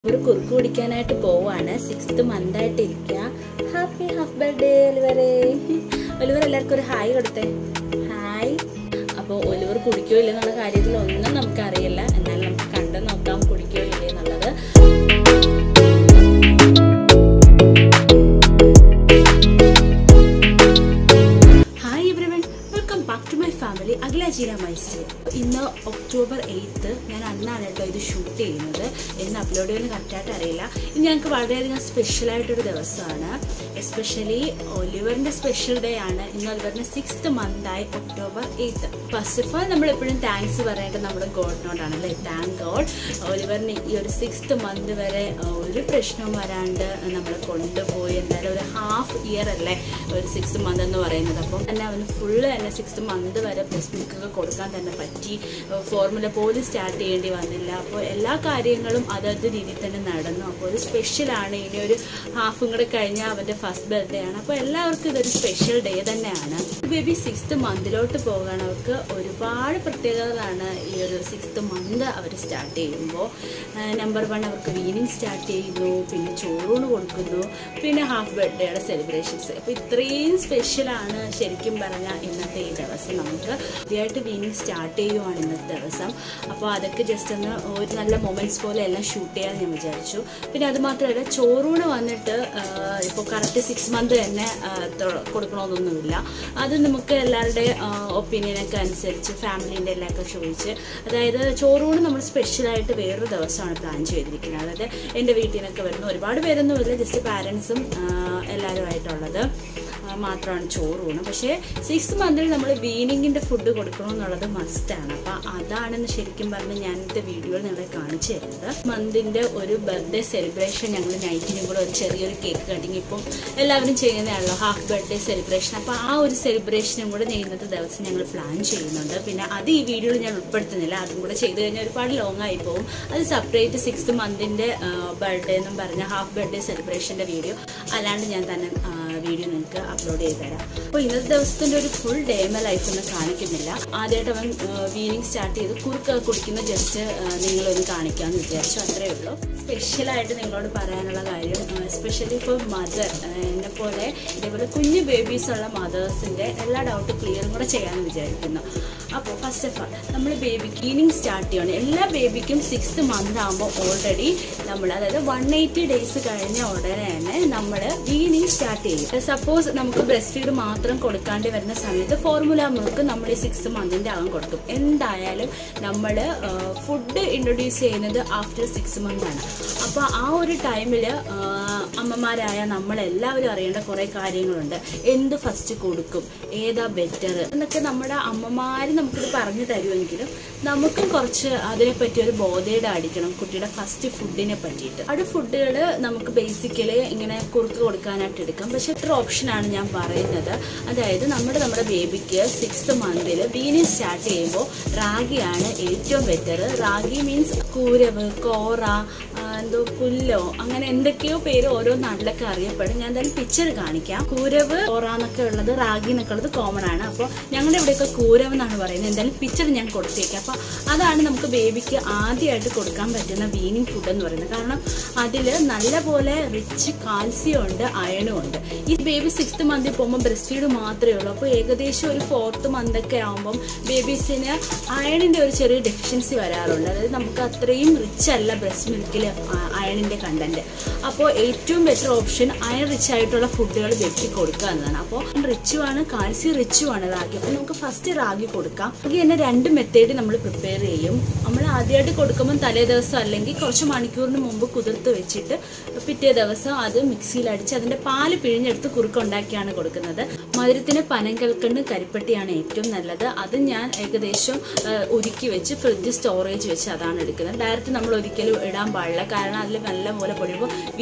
ഒരു കുറുക്ക് കുടിക്കാനായിട്ട് പോവാണ് സിക്സ്ത് മന്ത് ആയിട്ട് ഇരിക്കുക ഹാപ്പി ഹാഫ് ബർത്ത്ഡേ ഒലിവറെ ഒലിവർ എല്ലാവർക്കും ഒരു ഹായ് കൊടുത്തേ ഹായ് അപ്പോൾ ഒലിവർ കുടിക്കോ ഇല്ലെന്നുള്ള കാര്യത്തിൽ ഒന്നും നമുക്കറിയില്ല എന്നാലും നമുക്ക് കണ്ടു നോക്കാം കുടിക്കോ ഇല്ലേ എന്നുള്ളത് hi everyone welcome back to my family Akhila ജീര മൈസ്റ്റർ ഇന്ന് ഒക്ടോബർ എയ്ത്ത് ഞാൻ അന്നാണ് കേട്ടോ ഇത് ഷൂട്ട് ചെയ്യുന്നത് എന്ന് അപ്ലോഡ് ചെയ്യുന്നത് കറക്റ്റായിട്ട് അറിയില്ല ഇത് ഞങ്ങൾക്ക് വളരെയധികം സ്പെഷ്യൽ ആയിട്ടൊരു ദിവസമാണ് എസ്പെഷ്യലി ഒലിവറിന്റെ സ്പെഷ്യൽ ഡേ ആണ് ഇന്ന് ഒലിവറിന്റെ സിക്സ്ത് മന്തായി October eighth first of all നമ്മൾ എപ്പോഴും താങ്ക്സ് പറയേണ്ടത് നമ്മുടെ ഗോഡിനോടാണ് അല്ലേ താങ്ക് ഗോഡ് ഒലിവറിന് ഈ ഒരു സിക്സ്ത് മന്ത് വരെ ആ, ഒരു പ്രശ്നവും വരാണ്ട് നമ്മൾ കൊണ്ടുപോയി എന്തായാലും ഒരു ഹാഫ് ഇയർ അല്ലേ ഒരു സിക്സ് മന്ത് എന്ന് പറയുന്നത് അപ്പം തന്നെ അവന് ഫുള്ള് തന്നെ സിക്സ് മന്ത് വരെ ബ്രസ്റ്റ് മിൽക്കൊക്കെ കൊടുക്കാൻ തന്നെ പറ്റി ഫോർമുല പോലും സ്റ്റാർട്ട് ചെയ്യേണ്ടി വന്നില്ല അപ്പോൾ എല്ലാ കാര്യങ്ങളും അതത് രീതിയിൽ തന്നെ നടന്നു അപ്പോൾ ഒരു സ്പെഷ്യലാണ് ഇനി ഒരു ഹാഫും കൂടെ കഴിഞ്ഞാൽ അവൻ്റെ ഫസ്റ്റ് ബർത്ത്ഡേ ആണ് അപ്പോൾ എല്ലാവർക്കും ഇതൊരു സ്പെഷ്യൽ ഡേ തന്നെയാണ് ബേബി സിക്സ്ത് മന്തിലോട്ട് പോകാൻ അവർക്ക് ഒരുപാട് പ്രത്യേകതകളാണ് ഈ ഒരു സിക്സ്ത് മന്ത് അവർ സ്റ്റാർട്ട് ചെയ്യുമ്പോൾ നമ്പർ വൺ അവർക്ക് വീനിങ് സ്റ്റാർട്ട് ചെയ്യുന്നു പിന്നെ ചോറൂണ് കൊടുക്കുന്നു പിന്നെ ഹാഫ് ബർത്ത്ഡേയുടെ സെലിബ്രേഷൻസ് അപ്പോൾ ഇത്രയും സ്പെഷ്യലാണ് ശരിക്കും പറഞ്ഞാൽ ഇന്നത്തെ ഈ ദിവസം നമുക്ക് ആദ്യമായിട്ട് വീനിങ് സ്റ്റാർട്ട് ചെയ്യുവാണ് ഇന്നത്തെ ദിവസം അപ്പോൾ അതൊക്കെ ജസ്റ്റ് ഒന്ന് ഒരു നല്ല മൊമെൻറ്റ്സ് പോലെ എല്ലാം ഷൂട്ട് ചെയ്യാൻ ഞാൻ വിചാരിച്ചു പിന്നെ അത് മാത്രമല്ല ചോറൂണ് വന്നിട്ട് ഇപ്പോൾ കറക്റ്റ് സിക്സ് മന്ത് തന്നെ ആ, തൊ- കൊടുക്കണമെന്നൊന്നുമില്ല അത് നമുക്ക് എല്ലാവരുടെ ഒപ്പീനിയനൊക്കെ അനുസരിച്ച് ഫാമിലീൻ്റെ എല്ലാമൊക്കെ ചോദിച്ച് അതായത് ചോറൂണ് നമ്മൾ സ്പെഷ്യലായിട്ട് വേറൊരു ദിവസമാണ് പ്ലാൻ ചെയ്തിരിക്കുന്നത് അതായത് എൻ്റെ വീട്ടിൽ നിന്നൊക്കെ വരുന്ന ഒരുപാട് പേരൊന്നുമില്ല ജസ്റ്റ് പാരൻസും എല്ലാവരുമായിട്ടുള്ളത് ആ, മാത്രമാണ് ചോറൂണ് പക്ഷേ സിക്സ് മന്തിൽ നമ്മൾ വീനിങ്ങിൻ്റെ ഫുഡ് കൊടുക്കണമെന്നുള്ളത് മസ്റ്റാണ് അപ്പം അതാണെന്ന് ശരിക്കും പറഞ്ഞ് ഞാൻ ഇന്നത്തെ വീഡിയോയിൽ നിങ്ങളെ കാണിച്ചു തരുന്നത് മന്തിൻ്റെ ഒരു ബർത്ത്ഡേ സെലിബ്രേഷൻ ഞങ്ങൾ നൈറ്റിനും കൂടെ ഒരു ചെറിയൊരു കേക്ക് കട്ടിങ് ഇപ്പം എല്ലാവരും ചെയ്യുന്നതാണല്ലോ ഹാഫ് ബർത്ത്ഡേ സെലിബ്രേഷൻ അപ്പോൾ ആ ഒരു സെലിബ്രേഷനും കൂടെ ഞാൻ ഇന്നത്തെ ദിവസം ഞങ്ങൾ പ്ലാൻ ചെയ്യുന്നുണ്ട് പിന്നെ അത് ഈ വീഡിയോയിൽ ഞാൻ ഉൾപ്പെടുത്തുന്നില്ല അതും കൂടെ ചെയ്ത് കഴിഞ്ഞാൽ ഒരുപാട് ലോങ് ആയി പോകും അത് സെപ്പറേറ്റ് സിക്സ് മന്തിൻ്റെ ബർത്ത്ഡേ എന്നും പറഞ്ഞ ഹാഫ് ബർത്ത്ഡേ സെലിബ്രേഷൻ്റെ വീഡിയോ അല്ലാണ്ട് ഞാൻ തന്നെ വീഡിയോ നിങ്ങൾക്ക് അപ്ലോഡ് ചെയ്ത് തരാം അപ്പോൾ ഇന്നത്തെ ദിവസത്തിൻ്റെ ഒരു ഫുൾ ഡേ മൈ ലൈഫ് ഒന്നും കാണിക്കുന്നില്ല ആദ്യമായിട്ട് അവൻ വീനിങ് സ്റ്റാർട്ട് ചെയ്ത് കുറുക്ക് കുടിക്കുന്ന ജസ്റ്റ് നിങ്ങളൊന്ന് കാണിക്കാമെന്ന് വിചാരിച്ചു അത്രേ ഉള്ളൂ സ്പെഷ്യലായിട്ട് നിങ്ങളോട് പറയാനുള്ള കാര്യം എസ്പെഷ്യലി ഇപ്പോൾ മദർ എന്നെ പോലെ ഇതേപോലെ കുഞ്ഞു ബേബീസ് ഉള്ള മദേഴ്സിൻ്റെ എല്ലാ ഡൗട്ടും ക്ലിയറും കൂടെ ചെയ്യാമെന്ന് വിചാരിക്കുന്നു അപ്പോൾ ഫസ്റ്റ് ഓഫ് ആൾ നമ്മൾ ബേബിക്ക് ക്ലീനിങ് സ്റ്റാർട്ട് ചെയ്യണം എല്ലാ ബേബിക്കും സിക്സ്ത് മന്ത് ആകുമ്പോൾ ഓൾറെഡി നമ്മൾ അതായത് വൺ എയ്റ്റി ഡേയ്സ് കഴിഞ്ഞ ഉടനെ തന്നെ നമ്മൾ വീനിങ് സ്റ്റാർട്ട് ചെയ്യും സപ്പോസ് നമുക്ക് ബ്രസ്റ്റ് ഫീഡ് മാത്രം കൊടുക്കാണ്ട് വരുന്ന സമയത്ത് ഫോർമുല മിൽക്ക് നമ്മൾ ഈ സിക്സ് മന്തിൻ്റെ അകം കൊടുക്കും എന്തായാലും നമ്മൾ ഫുഡ് ഇൻട്രൊഡ്യൂസ് ചെയ്യുന്നത് ആഫ്റ്റർ സിക്സ് മന്ത് ആണ് അപ്പോൾ ആ ഒരു ടൈമിൽ അമ്മമാരായ നമ്മളെല്ലാവരും അറിയേണ്ട കുറേ കാര്യങ്ങളുണ്ട് എന്ത് ഫസ്റ്റ് കൊടുക്കും ഏതാ ബെറ്റർ എന്നൊക്കെ നമ്മുടെ അമ്മമാർ നമുക്കിത് പറഞ്ഞു തരുമെങ്കിലും നമുക്കും കുറച്ച് അതിനെപ്പറ്റി ഒരു ബോധയുടെ അടിക്കണം കുട്ടിയുടെ ഫസ്റ്റ് ഫുഡിനെ പറ്റിയിട്ട് അവിടെ ഫുഡുകൾ നമുക്ക് ബേസിക്കലി ഇങ്ങനെ കുറുക്ക് കൊടുക്കാനായിട്ട് എടുക്കാം പക്ഷെ ഇത്ര ഓപ്ഷനാണ് ഞാൻ പറയുന്നത് അതായത് നമ്മുടെ നമ്മുടെ ബേബിക്ക് സിക്സ്ത് മന്തിൽ വീനി സ്റ്റാർട്ട് ചെയ്യുമ്പോൾ റാഗിയാണ് ഏറ്റവും ബെറ്റർ റാഗി മീൻസ് കൂരവ് കോറ ആ, എന്തോ പുല്ലോ അങ്ങനെ എന്തൊക്കെയോ പേര് ഓരോ നാട്ടിലൊക്കെ അറിയപ്പെടും ഞാൻ എന്തായാലും പിക്ചർ കാണിക്കാം കൂരവ് കോറ എന്നൊക്കെ ഉള്ളത് റാഗി എന്നൊക്കെ ഉള്ളത് കോമൺ ആണ് അപ്പോൾ ഞങ്ങളുടെ ഇവിടെയൊക്കെ കൂരവ് എന്നാണ് പറയുന്നത് എന്തായാലും പിക്ചർ ഞാൻ കൊടുത്തേക്കാം അപ്പോൾ അതാണ് നമുക്ക് ബേബിക്ക് ആദ്യമായിട്ട് കൊടുക്കാൻ പറ്റുന്ന വീനിങ് ഫുഡ് എന്ന് പറയുന്നത് കാരണം അതിൽ നല്ലപോലെ റിച്ച് കാൽസ്യം ഉണ്ട് അയണും ഉണ്ട് ഈ ബേബി സിക്സ്ത് മന്തിൽ പോകുമ്പോൾ ബ്രസ്റ്റ് ഫീഡ് മാത്രമേ ഉള്ളൂ അപ്പോൾ ഏകദേശം ഒരു ഫോർത്ത് മന്തൊക്കെ ആകുമ്പം ബേബീസിന് അയണിൻ്റെ ഒരു ചെറിയ ഡെഫിഷ്യൻസി വരാറുണ്ട് അതായത് നമുക്ക് അത്രയും റിച്ച് അല്ല ബ്രസ്റ്റ് മിൽക്കിൽ അയണിൻ്റെ കണ്ടന്റ് അപ്പോൾ ഏറ്റവും ബെറ്റർ ഓപ്ഷൻ അയൺ റിച്ച് ആയിട്ടുള്ള ഫുഡുകൾ ബേബിക്ക് കൊടുക്കുക എന്നതാണ് അപ്പോൾ റിച്ചുമാണ് കാൽസ്യം റിച്ചുമാണ് റാഗി അപ്പോൾ നമുക്ക് ഫസ്റ്റ് റാഗി കൊടുക്കാം റാഗി തന്നെ രണ്ട് മെത്തേഡ് നമ്മൾ പ്രിപ്പയർ ചെയ്യും നമ്മൾ ആദ്യമായിട്ട് കൊടുക്കുമ്പോൾ തലേ ദിവസം അല്ലെങ്കിൽ കുറച്ച് മണിക്കൂറിന് മുമ്പ് കുതിർത്ത് വെച്ചിട്ട് പിറ്റേ ദിവസം അത് മിക്സിയിൽ അടിച്ച് അതിൻ്റെ പാല് പിഴിഞ്ഞെടുത്ത് കുറുക്കുണ്ടാക്കിയാണ് കൊടുക്കുന്നത് മധുരത്തിന് പനങ്കൽക്കണ്ടും കരിപ്പട്ടിയാണ് ഏറ്റവും നല്ലത് അത് ഞാൻ ഏകദേശം ആ, ഉരുക്കി വെച്ച് ഫ്രിഡ്ജ് സ്റ്റോറേജ് വെച്ച് അതാണ് എടുക്കുന്നത് ഡയറക്റ്റ് നമ്മൾ ഒരിക്കലും ഇടാൻ പാടില്ല കാരണം അതിൽ നല്ല പോലെ പൊടിയുമ്പോൾ വീനി ഫുഡിന്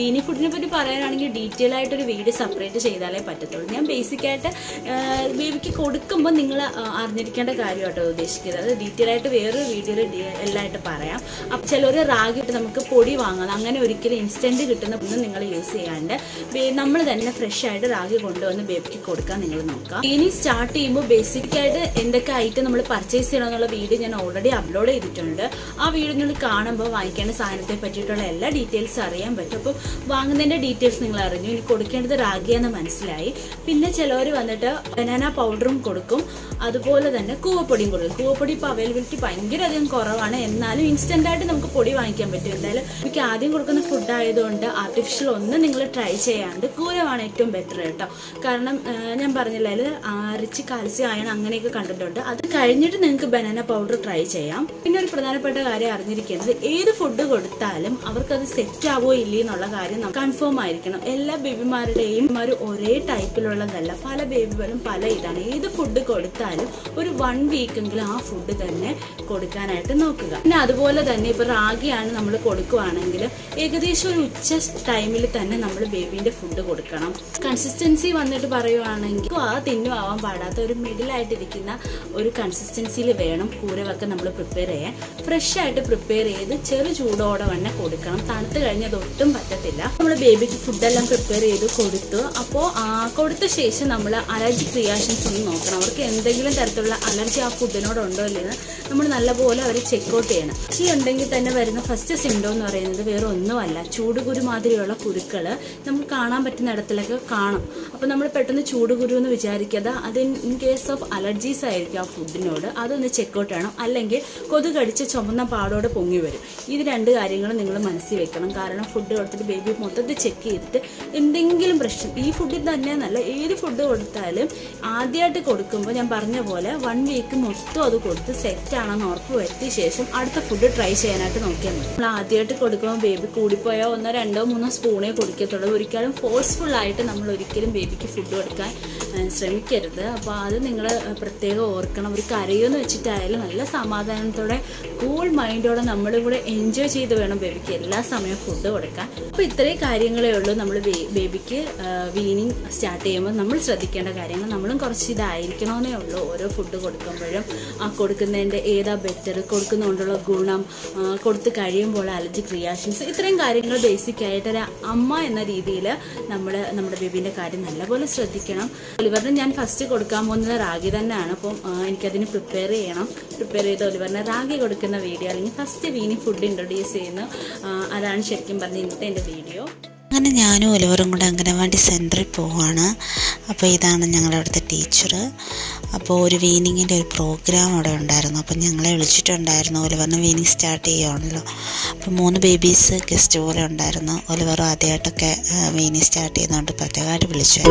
പറ്റി പറയാനാണെങ്കിൽ ഡീറ്റെയിൽ ആയിട്ടൊരു വീഡിയോ സെപ്പറേറ്റ് ചെയ്താലേ പറ്റത്തുള്ളൂ ഞാൻ ബേസിക്കായിട്ട് ബേബിക്ക് കൊടുക്കുമ്പോൾ നിങ്ങൾ അറിഞ്ഞിരിക്കേണ്ട കാര്യമാട്ടോ ഉദ്ദേശിക്കുന്നത് അത് ഡീറ്റെയിൽ ആയിട്ട് വേറൊരു വീഡിയോയിൽ എല്ലാമായിട്ട് പറയാം അപ്പം ചിലർ റാഗി ഇട്ട് നമുക്ക് പൊടി വാങ്ങാം അങ്ങനെ ഒരിക്കലും ഇൻസ്റ്റൻറ്റ് കിട്ടുന്ന ഒന്നും നിങ്ങൾ യൂസ് ചെയ്യാണ്ട് നമ്മൾ തന്നെ ഫ്രഷ് ആയിട്ട് റാഗി കൊണ്ടുവന്ന് ബേബിക്ക് കൊടുക്കാൻ നിങ്ങൾ നോക്കാം ഇനി സ്റ്റാർട്ട് ചെയ്യുമ്പോൾ ബേസിക് ആയിട്ട് എന്തൊക്കെ ഐറ്റം നമ്മൾ പർച്ചേസ് ചെയ്യണം എന്നുള്ള വീഡിയോ ഞാൻ ഓൾറെഡി അപ്ലോഡ് ചെയ്തിട്ടുണ്ട് ആ വീഡിയോ നിങ്ങൾ കാണുമ്പോൾ വാങ്ങിക്കേണ്ട സാധനത്തെ പറ്റിയിട്ടുള്ള എല്ലാ ഡീറ്റെയിൽസ് അറിയാൻ പറ്റും അപ്പോൾ വാങ്ങുന്നതിന്റെ ഡീറ്റെയിൽസ് നിങ്ങൾ അറിഞ്ഞു ഇനി കൊടുക്കേണ്ടത് റാഗിയാന്ന് മനസ്സിലായി പിന്നെ ചിലവർ വന്നിട്ട് ബനാന പൗഡറും കൊടുക്കും അതുപോലെ തന്നെ കൂവപ്പൊടിയും കൊടുക്കും കൂവപ്പൊടി ഇപ്പോൾ അവൈലബിലിറ്റി ഭയങ്കര അധികം കുറവാണ് എന്നാലും ഇൻസ്റ്റന്റ് ആയിട്ട് നമുക്ക് പൊടി വാങ്ങിക്കാൻ പറ്റും എന്തായാലും എനിക്ക് ആദ്യം കൊടുക്കുന്ന ഫുഡ് ആയതുകൊണ്ട് ആർട്ടിഫിഷ്യൽ ഒന്നും നിങ്ങൾ ട്രൈ ചെയ്യാണ്ട് കൂരമാണ് ഏറ്റവും ബെറ്റർ കേട്ടോ കാരണം ആ, ഞാൻ പറഞ്ഞില്ല അതിൽ റിച്ച് കാൽസ്യം അയൺ അങ്ങനെയൊക്കെ കണ്ടിട്ടുണ്ട് അത് കഴിഞ്ഞിട്ട് നിങ്ങൾക്ക് ബനാന പൗഡർ ട്രൈ ചെയ്യാം പിന്നെ ഒരു പ്രധാനപ്പെട്ട കാര്യം അറിഞ്ഞിരിക്കുന്നത് ഏത് ഫുഡ് കൊടുത്താലും അവർക്കത് സെറ്റ് ആവോ ഇല്ലേ എന്നുള്ള കാര്യം കൺഫേം ആയിരിക്കണം എല്ലാ ബേബിമാരുടെയും ഒരു ഒരേ ടൈപ്പിലുള്ളതല്ല പല ബേബികളും പല ഇതാണ് ഏത് ഫുഡ് കൊടുത്താലും ഒരു വൺ വീക്കെങ്കിലും ആ ഫുഡ് തന്നെ കൊടുക്കാനായിട്ട് നോക്കുക പിന്നെ അതുപോലെ തന്നെ ഇപ്പൊ റാഗിയാണ് നമ്മൾ കൊടുക്കുവാണെങ്കിൽ ഏകദേശം ഒരു ഉച്ച ടൈമിൽ തന്നെ നമ്മൾ ബേബിന്റെ ഫുഡ് കൊടുക്കണം കൺസിസ്റ്റൻസി വന്നിട്ട് പറയുവാണെങ്കിൽ ആ തിന്നു ആവാൻ പാടാത്ത ഒരു മിഡിൽ ആയിട്ടിരിക്കുന്ന ഒരു കൺസിസ്റ്റൻസിയിൽ വേണം കൂരവൊക്കെ നമ്മൾ പ്രിപ്പയർ ചെയ്യാൻ ഫ്രഷ് ആയിട്ട് പ്രിപ്പയർ ചെയ്ത് ചെറു ചൂടോടെ തന്നെ കൊടുക്കണം തണുത്ത് കഴിഞ്ഞത് ഒട്ടും പറ്റത്തില്ല നമ്മൾ ബേബിക്ക് ഫുഡെല്ലാം പ്രിപ്പയർ ചെയ്ത് കൊടുത്തു അപ്പോൾ കൊടുത്ത ശേഷം നമ്മൾ അലർജി റിയാക്ഷൻസ് ഒന്ന് നോക്കണം അവർക്ക് എന്തെങ്കിലും തരത്തിലുള്ള അലർജി ആ ഫുഡിനോടുണ്ടോ ഇല്ലെന്ന് നമ്മൾ നല്ലപോലെ അവരെ ചെക്കൗട്ട് ചെയ്യണം അലർജി ഉണ്ടെങ്കിൽ തന്നെ വരുന്ന ഫസ്റ്റ് സിംറ്റം എന്ന് പറയുന്നത് വേറെ ഒന്നുമല്ല ചൂടുകുരു മാതിരിയുള്ള കുരുക്കൾ നമുക്ക് കാണാൻ പറ്റുന്ന ഇടത്തിലൊക്കെ കാണും അപ്പോൾ നമ്മൾ പെട്ടെന്ന് ചൂടുകുരു എന്ന് വിചാരിക്കാതെ അത് ഇൻ കേസ് ഓഫ് അലർജീസ് ആയിരിക്കും ആ ഫുഡിനോട് അതൊന്ന് ചെക്കൗട്ട് ചെയ്യണം അല്ലെങ്കിൽ കൊതു കടിച്ച് ചുമന്ന പാടോടെ പൊങ്ങി വരും ഇത് രണ്ട് കാര്യങ്ങളും നിങ്ങൾ മനസ്സിൽ വെക്കണം കാരണം ഫുഡ് കൊടുത്തിട്ട് ബേബി മൊത്തത്തിൽ ചെക്ക് ചെയ്തിട്ട് എന്തെങ്കിലും പ്രശ്നം ഈ ഫുഡിൽ തന്നെയെന്നല്ല ഏത് ഫുഡ് കൊടുത്താലും ആദ്യമായിട്ട് കൊടുക്കുമ്പോൾ ഞാൻ പറഞ്ഞ പോലെ വൺ വീക്ക് മൊത്തം അത് കൊടുത്ത് സെറ്റ് ആണെന്ന് ഉറപ്പ് വരുത്തിയ ശേഷം അടുത്ത ഫുഡ് ട്രൈ ചെയ്യാനായിട്ട് നോക്കിയാൽ മതി നമ്മൾ ആദ്യമായിട്ട് കൊടുക്കുമ്പോൾ ബേബി കൂടിപ്പോയാൽ ഒന്നോ രണ്ടോ മൂന്നോ സ്പൂണേ കൊടുക്കത്തുള്ളൂ ഒരിക്കലും ഫോഴ്സ്ഫുൾ ആയിട്ട് നമ്മൾ ഒരിക്കലും ബേബിക്ക് ഫുഡ് കൊടുക്കാൻ ആ, ശ്രമിക്കരുത് അപ്പോൾ അത് നിങ്ങൾ പ്രത്യേകം ഓർക്കണം ഒരു കരയോന്ന് വെച്ചിട്ടായാലും നല്ല സമാധാനത്തോടെ കൂൾ മൈൻഡോടെ നമ്മളും കൂടെ എൻജോയ് ചെയ്ത് വേണം ബേബിക്ക് എല്ലാ സമയവും ഫുഡ് കൊടുക്കാൻ അപ്പോൾ ഇത്രയും കാര്യങ്ങളേ ഉള്ളൂ നമ്മൾ ബേബിക്ക് വീനിങ് സ്റ്റാർട്ട് ചെയ്യുമ്പോൾ നമ്മൾ ശ്രദ്ധിക്കേണ്ട കാര്യങ്ങൾ നമ്മളും കുറച്ച് ഇതായിരിക്കണമെന്നേ ഉള്ളൂ ഓരോ ഫുഡ് കൊടുക്കുമ്പോഴും ആ കൊടുക്കുന്നതിൻ്റെ ഏതാ ബെറ്റർ കൊടുക്കുന്നതുകൊണ്ടുള്ള ഗുണം ആ, കൊടുത്ത് കഴിയുമ്പോൾ അലർജിക് റിയാക്ഷൻസ് ഇത്രയും കാര്യങ്ങൾ ബേസിക് ആയിട്ട് ഒരു അമ്മ എന്ന രീതിയിൽ നമ്മൾ നമ്മുടെ ബേബീൻ്റെ കാര്യം നല്ലപോലെ ശ്രദ്ധിക്കണം ഒലിവറിന് ഞാൻ ഫസ്റ്റ് കൊടുക്കാൻ പോകുന്നത് റാഗി തന്നെയാണ് അപ്പം ആ, എനിക്കതിന് പ്രിപ്പയർ ചെയ്യണം പ്രിപ്പയർ ചെയ്ത് ഒലിവറിന് റാഗി കൊടുക്കുന്ന വീഡിയോ അല്ലെങ്കിൽ ഫസ്റ്റ് വീനി ഫുഡ് ഇൻട്രൊഡ്യൂസ് ചെയ്യുന്നു ആ, അതാണ് ശരിക്കും പറഞ്ഞ ഇന്നത്തെ എൻ്റെ വീഡിയോ അങ്ങനെ ഞാനും ഒലിവറും കൂടെ അംഗനവാടി സെൻറ്ററിൽ പോവാണ് അപ്പോൾ ഇതാണ് ഞങ്ങളുടെ അവിടുത്തെ ടീച്ചർ അപ്പോൾ ഒരു വീനിങ്ങിൻ്റെ ഒരു പ്രോഗ്രാം അവിടെ ഉണ്ടായിരുന്നു അപ്പോൾ ഞങ്ങളെ വിളിച്ചിട്ടുണ്ടായിരുന്നു ഒലിവറിന് വീനിങ് സ്റ്റാർട്ട് ചെയ്യുകയാണല്ലോ അപ്പോൾ മൂന്ന് ബേബീസ് ഗസ്റ്റ് പോലെ ഉണ്ടായിരുന്നു ഒലിവറും ആദ്യമായിട്ടൊക്കെ വീനിങ് സ്റ്റാർട്ട് ചെയ്യുന്നതുകൊണ്ട് പ്രത്യേകമായിട്ട് വിളിച്ചു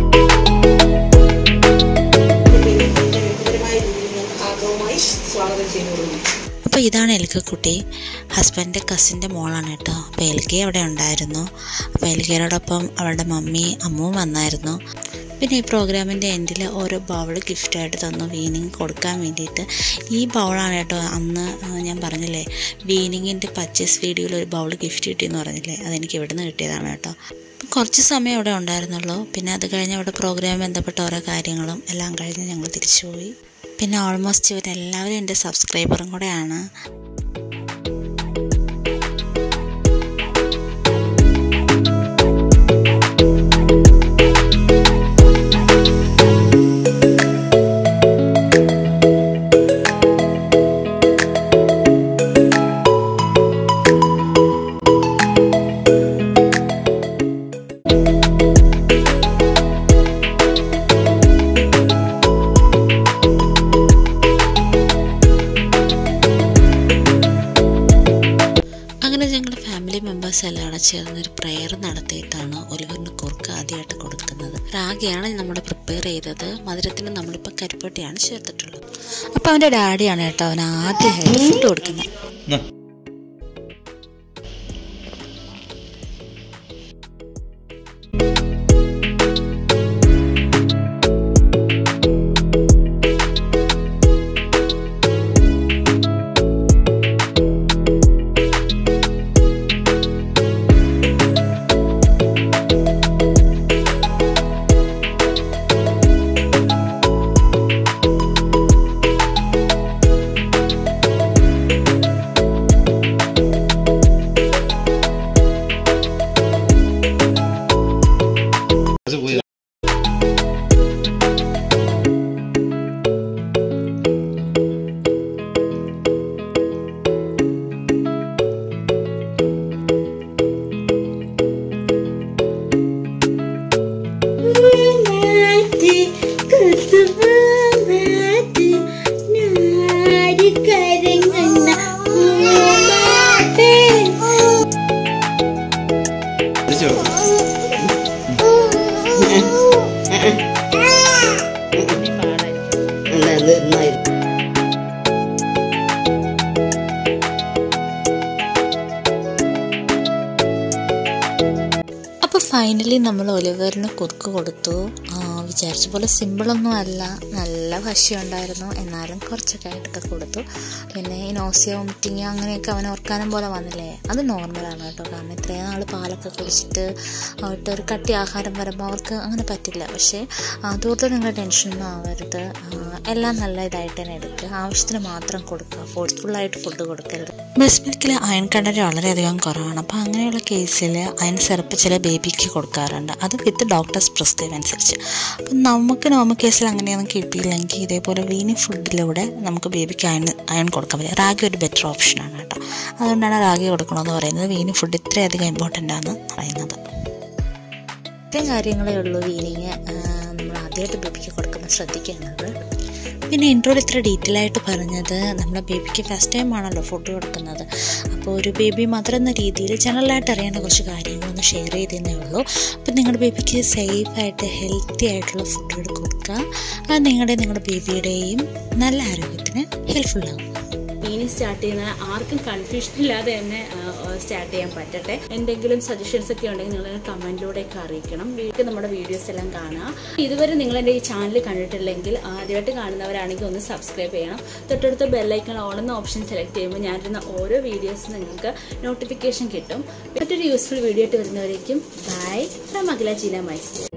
അപ്പോൾ ഇതാണ് എൽക്കക്കുട്ടി ഹസ്ബൻഡിൻ്റെ കസിൻ്റെ മോളാണ് കേട്ടോ അപ്പോൾ എൽക്കെ അവിടെ ഉണ്ടായിരുന്നു അപ്പോൾ എൽക്കയോടൊപ്പം അവളുടെ മമ്മി അമ്മുവും വന്നായിരുന്നു പിന്നെ ഈ പ്രോഗ്രാമിൻ്റെ എൻഡിൽ ഓരോ ബൗൾ ഗിഫ്റ്റായിട്ട് തന്നു വീനിങ് കൊടുക്കാൻ വേണ്ടിയിട്ട് ഈ ബൗളാണ് കേട്ടോ അന്ന് ആ, ഞാൻ പറഞ്ഞില്ലേ വീനിങ്ങിൻ്റെ പർച്ചേസ് വീഡിയോയിൽ ഒരു ബൗൾ ഗിഫ്റ്റ് കിട്ടിയെന്ന് പറഞ്ഞില്ലേ അതെനിക്ക് ഇവിടുന്ന് കിട്ടിയതാണ് കേട്ടോ കുറച്ച് സമയം അവിടെ ഉണ്ടായിരുന്നുള്ളൂ പിന്നെ അത് കഴിഞ്ഞ് അവിടെ പ്രോഗ്രാം ബന്ധപ്പെട്ട ഓരോ കാര്യങ്ങളും എല്ലാം കഴിഞ്ഞ് ഞങ്ങൾ തിരിച്ചുപോയി പിന്നെ ഓൾമോസ്റ്റ് ഇവരെല്ലാവരും എൻ്റെ സബ്സ്ക്രൈബറും കൂടെയാണ് അങ്ങനെ ഞങ്ങൾ ഫാമിലി മെമ്പേഴ്സ് എല്ലാം കൂടെ ചേർന്ന് ഒരു പ്രെയർ നടത്തിയിട്ടാണ് ഒലിവറിന് കുറുക്ക് ആദ്യമായിട്ട് കൊടുക്കുന്നത് റാഗിയാണ് നമ്മൾ പ്രിപ്പയർ ചെയ്തത് മധുരത്തിന് നമ്മളിപ്പോൾ കരിപ്പട്ടിയാണ് ചേർത്തിട്ടുള്ളത് അപ്പോൾ അവൻ്റെ ഡാഡിയാണ് കേട്ടോ അവൻ ആദ്യമായിട്ട് ഫുഡ് കൊടുക്കുന്നത് ഫൈനലി നമ്മൾ ഒലിവറിന് കുറുക്ക് കൊടുത്തു ആ, വിചാരിച്ച പോലെ സിമ്പിളൊന്നും അല്ല നല്ല പശയുണ്ടായിരുന്നു എന്നാലും കുറച്ചൊക്കെ ആയിട്ടൊക്കെ കൊടുത്തു പിന്നെ ഈ നോസിയ വോമിറ്റിങ് അങ്ങനെയൊക്കെ അവൻ ഓർക്കാനും പോലെ വന്നില്ലേ അത് നോർമലാണ് കേട്ടോ കാരണം ഇത്രയും നാൾ പാലൊക്കെ കുടിച്ചിട്ട് ആയിട്ട് ഒരു കട്ടി ആഹാരം വരുമ്പോൾ അവർക്ക് അങ്ങനെ പറ്റില്ല പക്ഷേ അതുകൊണ്ട് നിങ്ങൾ ടെൻഷനൊന്നും ആവരുത് ആ, എല്ലാം നല്ല ഇതായിട്ട് തന്നെ എടുക്കുക ആവശ്യത്തിന് മാത്രം കൊടുക്കുക ഫോഴ്സ്ഫുള്ളായിട്ട് ഫുഡ് കൊടുക്കരുത് ബ്രസ്റ്റ് മിൽക്കിൽ അയൺ കണ്ടന്റ് വളരെയധികം കുറവാണ് അപ്പോൾ അങ്ങനെയുള്ള കേസിൽ അയൺ സിറപ്പ് ചില ബേബിക്ക് കൊടുക്കാറുണ്ട് അത് വിത്ത് ഡോക്ടേഴ്സ് പ്രിസ്ക്രൈബ് അനുസരിച്ച് അപ്പം നമുക്ക് നോർമൽ കേസിൽ അങ്ങനെയൊന്നും കിട്ടിയില്ലെങ്കിൽ ഇതേപോലെ വീനി ഫുഡിലൂടെ നമുക്ക് ബേബിക്ക് അയൺ അയൺ കൊടുക്കാൻ പറ്റും റാഗി ഒരു ബെറ്റർ ഓപ്ഷനാണ് കേട്ടോ അതുകൊണ്ടാണ് റാഗി കൊടുക്കണമെന്ന് പറയുന്നത് വീനി ഫുഡ് ഇത്രയധികം ഇമ്പോർട്ടൻ്റ് ആണെന്ന് പറയുന്നത് ഇത്രയും കാര്യങ്ങളേ ഉള്ളൂ വീനിങ് നമ്മൾ ആദ്യമായിട്ട് ബേബിക്ക് കൊടുക്കുമ്പോൾ ശ്രദ്ധിക്കേണ്ടത് പിന്നെ ഇൻട്രോയിൽ ഇത്ര ഡീറ്റെയിൽ ആയിട്ട് പറഞ്ഞത് നമ്മുടെ ബേബിക്ക് ഫസ്റ്റ് ടൈം ആണല്ലോ ഫുഡ് കൊടുക്കുന്നത് അപ്പോൾ ഒരു ബേബി മദർ എന്ന രീതിയിൽ ജനറലായിട്ട് അറിയേണ്ട കുറച്ച് കാര്യങ്ങളൊന്ന് ഷെയർ ചെയ്തേ ഉള്ളൂ അപ്പോൾ നിങ്ങളുടെ ബേബിക്ക് സേഫായിട്ട് ഹെൽത്തി ആയിട്ടുള്ള ഫുഡ് കൊടുക്കുക അത് നിങ്ങളുടെ നിങ്ങളുടെ ബേബിയുടെയും നല്ല ആരോഗ്യത്തിന് ഹെൽപ്ഫുള്ളാകും ഇനി സ്റ്റാർട്ട് ചെയ്യുന്ന ആർക്കും കൺഫ്യൂഷൻ ഇല്ലാതെ തന്നെ സ്റ്റാർട്ട് ചെയ്യാൻ പറ്റട്ടെ എന്തെങ്കിലും സജഷൻസ് ഒക്കെ ഉണ്ടെങ്കിൽ നിങ്ങൾ കമന്റിലൂടെ ഒക്കെ അറിയിക്കണം വീട്ടിൽ നമ്മുടെ വീഡിയോസ് എല്ലാം കാണാം ഇതുവരെ നിങ്ങൾ എൻ്റെ ഈ ചാനൽ കണ്ടിട്ടില്ലെങ്കിൽ ആദ്യമായിട്ട് കാണുന്നവരാണെങ്കിൽ ഒന്ന് സബ്സ്ക്രൈബ് ചെയ്യണം തൊട്ടടുത്ത ബെല്ലൈക്കൺ ഓൺ എന്ന ഓപ്ഷൻ സെലക്ട് ചെയ്യുമ്പോൾ ഞാനിരുന്ന ഓരോ വീഡിയോസും നിങ്ങൾക്ക് നോട്ടിഫിക്കേഷൻ കിട്ടും മറ്റൊരു യൂസ്ഫുൾ വീഡിയോ ആയിട്ട് വരുന്നവരേക്കും ബൈ ഫ്രം അഖില ജീല മൈസ്റ്റർ